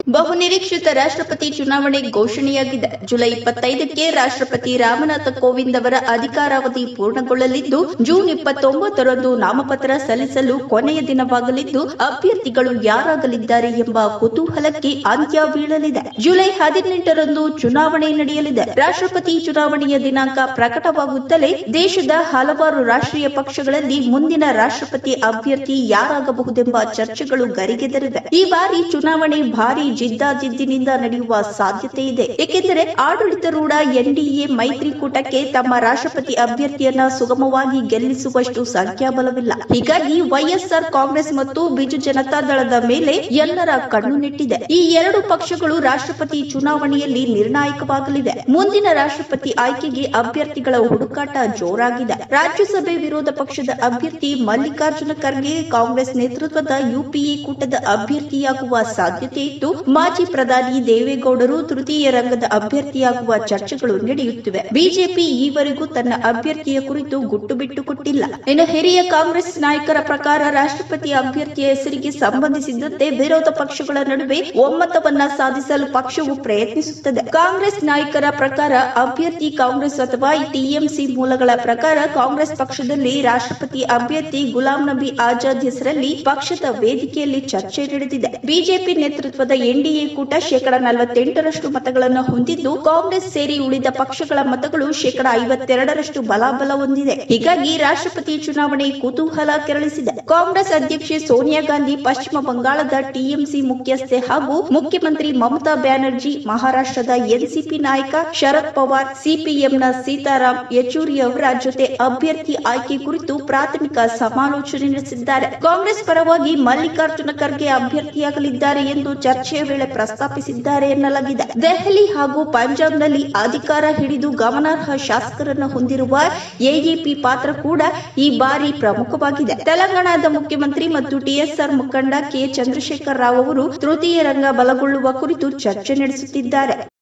ಬಹುನಿರೀಕ್ಷಿತ ರಾಷ್ಟ್ರಪತಿ ಚುನಾವಣೆ ಘೋಷಣೆಯಾಗಿದೆ ಜುಲೈ ಇಪ್ಪತ್ತೈದಕ್ಕೆ ರಾಷ್ಟ್ರಪತಿ ರಾಮನಾಥ ಕೋವಿಂದ್ ಅವರ ಅಧಿಕಾರಾವಧಿ ಪೂರ್ಣಗೊಳ್ಳಲಿದ್ದು ಜೂನ್ ಇಪ್ಪತ್ತೊಂಬತ್ತರಂದು ನಾಮಪತ್ರ ಸಲ್ಲಿಸಲು ಕೊನೆಯ ದಿನವಾಗಲಿದ್ದು ಅಭ್ಯರ್ಥಿಗಳು ಯಾರಾಗಲಿದ್ದಾರೆ ಎಂಬ ಕುತೂಹಲಕ್ಕೆ ಅಂತ್ಯ ಬೀಳಲಿದೆ ಜುಲೈ ಹದಿನೆಂಟರಂದು ಚುನಾವಣೆ ನಡೆಯಲಿದೆ ರಾಷ್ಟ್ರಪತಿ ಚುನಾವಣೆಯ ದಿನಾಂಕ ಪ್ರಕಟವಾಗುತ್ತಲೇ ದೇಶದ ಹಲವಾರು ರಾಷ್ಟ್ರೀಯ ಪಕ್ಷಗಳಲ್ಲಿ ಮುಂದಿನ ರಾಷ್ಟ್ರಪತಿ ಅಭ್ಯರ್ಥಿ ಯಾರಾಗಬಹುದೆಂಬ ಚರ್ಚೆಗಳು ಗರಿಗೆದರಿವೆ ಈ ಬಾರಿ ಚುನಾವಣೆ ಭಾರಿ ಜಿದ್ದಾಜಿದ್ದಿನಿಂದ ನಡೆಯುವ ಸಾಧ್ಯತೆ ಇದೆ ಏಕೆಂದರೆ ಆಡಳಿತಾರೂಢ ಎನ್ಡಿಎ ಮೈತ್ರಿಕೂಟಕ್ಕೆ ತಮ್ಮ ರಾಷ್ಟ್ರಪತಿ ಅಭ್ಯರ್ಥಿಯನ್ನ ಸುಗಮವಾಗಿ ಗೆಲ್ಲಿಸುವಷ್ಟು ಸಂಖ್ಯಾಬಲವಿಲ್ಲ ಹೀಗಾಗಿ ವೈಎಸ್ಆರ್ ಕಾಂಗ್ರೆಸ್ ಮತ್ತು ಬಿಜು ಜನತಾದಳದ ಮೇಲೆ ಎಲ್ಲರ ಕಣ್ಣು ನೆಟ್ಟಿದೆ ಈ ಎರಡು ಪಕ್ಷಗಳು ರಾಷ್ಟ್ರಪತಿ ಚುನಾವಣೆಯಲ್ಲಿ ನಿರ್ಣಾಯಕವಾಗಲಿವೆ ಮುಂದಿನ ರಾಷ್ಟ್ರಪತಿ ಆಯ್ಕೆಗೆ ಅಭ್ಯರ್ಥಿಗಳ ಹುಡುಕಾಟ ಜೋರಾಗಿದೆ ರಾಜ್ಯಸಭೆ ವಿರೋಧ ಪಕ್ಷದ ಅಭ್ಯರ್ಥಿ ಮಲ್ಲಿಕಾರ್ಜುನ ಖರ್ಗೆ ಕಾಂಗ್ರೆಸ್ ನೇತೃತ್ವದ ಯುಪಿಎ ಕೂಟದ ಅಭ್ಯರ್ಥಿಯಾಗುವ ಸಾಧ್ಯತೆ ಇದ್ದು ಮಾಜಿ ಪ್ರಧಾನಿ ದೇವೇಗೌಡರು ತೃತೀಯ ರಂಗದ ಅಭ್ಯರ್ಥಿಯಾಗುವ ಚರ್ಚೆಗಳು ನಡೆಯುತ್ತಿವೆ ಬಿಜೆಪಿ ಈವರೆಗೂ ತನ್ನ ಅಭ್ಯರ್ಥಿಯ ಕುರಿತು ಗುಟ್ಟು ಬಿಟ್ಟು ಕೊಟ್ಟಿಲ್ಲ ಇನ್ನು ಹಿರಿಯ ಕಾಂಗ್ರೆಸ್ ನಾಯಕರ ಪ್ರಕಾರ ರಾಷ್ಟ್ರಪತಿ ಅಭ್ಯರ್ಥಿಯ ಹೆಸರಿಗೆ ಸಂಬಂಧಿಸಿದಂತೆ ವಿರೋಧ ಪಕ್ಷಗಳ ನಡುವೆ ಒಮ್ಮತವನ್ನ ಸಾಧಿಸಲು ಪಕ್ಷವು ಪ್ರಯತ್ನಿಸುತ್ತದೆ ಕಾಂಗ್ರೆಸ್ ನಾಯಕರ ಪ್ರಕಾರ ಅಭ್ಯರ್ಥಿ ಕಾಂಗ್ರೆಸ್ ಅಥವಾ ಟಿಎಂಸಿ ಮೂಲಗಳ ಪ್ರಕಾರ ಕಾಂಗ್ರೆಸ್ ಪಕ್ಷದಲ್ಲಿ ರಾಷ್ಟ್ರಪತಿ ಅಭ್ಯರ್ಥಿ ಗುಲಾಂ ನಬಿ ಆಜಾದ್ ಹೆಸರಲ್ಲಿ ಪಕ್ಷದ ವೇದಿಕೆಯಲ್ಲಿ ಚರ್ಚೆ ನಡೆದಿದೆ ಬಿಜೆಪಿ ನೇತೃತ್ವದ ಎನ್ಡಿಎ ಕೂಟ ಶೇಕಡ ನಲವತ್ತೆಂಟರಷ್ಟು ಮತಗಳನ್ನು ಹೊಂದಿದ್ದು ಕಾಂಗ್ರೆಸ್ ಸೇರಿ ಉಳಿದ ಪಕ್ಷಗಳ ಮತಗಳು ಶೇಕಡ ಐವತ್ತೆರಡರಷ್ಟು ಬಲಾಬಲ ಹೊಂದಿದೆ ಹೀಗಾಗಿ ರಾಷ್ಟ್ರಪತಿ ಚುನಾವಣೆ ಕುತೂಹಲ ಕೆರಳಿಸಿದೆ ಕಾಂಗ್ರೆಸ್ ಅಧ್ಯಕ್ಷೆ ಸೋನಿಯಾ ಗಾಂಧಿ ಪಶ್ಚಿಮ ಬಂಗಾಳದ ಟಿಎಂಸಿ ಮುಖ್ಯಸ್ಥೆ ಹಾಗೂ ಮುಖ್ಯಮಂತ್ರಿ ಮಮತಾ ಬ್ಯಾನರ್ಜಿ ಮಹಾರಾಷ್ಟ್ರದ ಎನ್ಸಿಪಿ ನಾಯಕ ಶರದ್ ಪವಾರ್ ಸಿಪಿಎಂನ ಸೀತಾರಾಮ್ ಯೆಚೂರಿ ಅವರ ಜೊತೆ ಅಭ್ಯರ್ಥಿ ಆಯ್ಕೆ ಕುರಿತು ಪ್ರಾಥಮಿಕ ಸಮಾಲೋಚನೆ ನಡೆಸಿದ್ದಾರೆ ಕಾಂಗ್ರೆಸ್ ಪರವಾಗಿ ಮಲ್ಲಿಕಾರ್ಜುನ ಖರ್ಗೆ ಅಭ್ಯರ್ಥಿಯಾಗಲಿದ್ದಾರೆ ಎಂದು ಚರ್ಚೆಯ ವೇಳೆ ಪ್ರಸ್ತಾಪಿಸಿದ್ದಾರೆ ಎನ್ನಲಾಗಿದೆ ದೆಹಲಿ ಹಾಗೂ ಪಂಜಾಬ್ನಲ್ಲಿ ಅಧಿಕಾರ ಹಿಡಿದು ಗಮನಾರ್ಹ ಶಾಸಕರನ್ನು ಹೊಂದಿರುವ ಎಜೆಪಿ ಪಾತ್ರ ಕೂಡ ಈ ಬಾರಿ ಪ್ರಮುಖವಾಗಿದೆ ತೆಲಂಗಾಣದ ಮುಖ್ಯಮಂತ್ರಿ ಮತ್ತು ಟಿಎಸ್ಆರ್ ಮುಖಂಡ ಕೆ ಚಂದ್ರಶೇಖರ್ ರಾವ್ ಅವರು ತೃತೀಯ ರಂಗ ಬಲಗೊಳ್ಳುವ ಕುರಿತು ಚರ್ಚೆ ನಡೆಸುತ್ತಿದ್ದಾರೆ